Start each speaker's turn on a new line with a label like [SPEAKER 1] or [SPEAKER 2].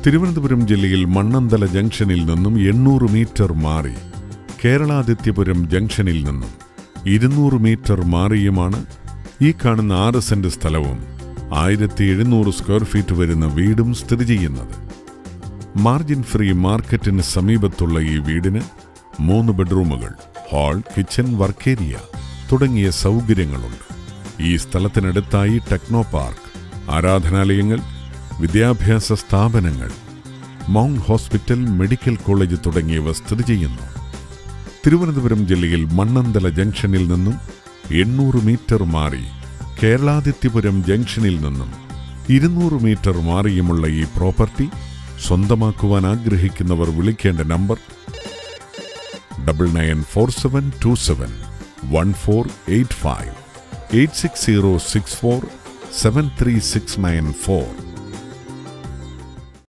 [SPEAKER 1] തിരുവനന്തപുരം ജില്ലയിൽ മണ്ണന്തല ജംഗ്ഷനിൽ നിന്നും എണ്ണൂറ് മീറ്റർ മാറി കേരളാദിത്യപുരം ജംഗ്ഷനിൽ നിന്നും ഇരുന്നൂറ് മീറ്റർ മാറിയുമാണ് ഈ കാണുന്ന ആറ് സെന്റ് സ്ഥലവും ആയിരത്തി എഴുന്നൂറ് സ്ക്വയർ ഫീറ്റ് വരുന്ന വീടും സ്ഥിതി ചെയ്യുന്നത് മാർജിൻ ഫ്രീ മാർക്കറ്റിന് സമീപത്തുള്ള ഈ വീടിന് മൂന്ന് ബെഡ്റൂമുകൾ ഹാൾ കിച്ചൺ വർക്കേരിയ തുടങ്ങിയ സൗകര്യങ്ങളുണ്ട് ഈ സ്ഥലത്തിനടുത്തായി ടെക്നോ പാർക്ക് ആരാധനാലയങ്ങൾ വിദ്യാഭ്യാസ സ്ഥാപനങ്ങൾ മൗണ്ട് ഹോസ്പിറ്റൽ മെഡിക്കൽ കോളേജ് തുടങ്ങിയവ സ്ഥിതി ചെയ്യുന്നു തിരുവനന്തപുരം ജില്ലയിൽ മണ്ണന്തല ജംഗ്ഷനിൽ നിന്നും എണ്ണൂറ് മീറ്റർ മാറി കേരളാദിത്യപുരം ജംഗ്ഷനിൽ നിന്നും ഇരുന്നൂറ് മീറ്റർ മാറിയുമുള്ള ഈ പ്രോപ്പർട്ടി സ്വന്തമാക്കുവാൻ ആഗ്രഹിക്കുന്നവർ വിളിക്കേണ്ട number double nine four seven two seven one four eight five eight six zero six four seven three six nine four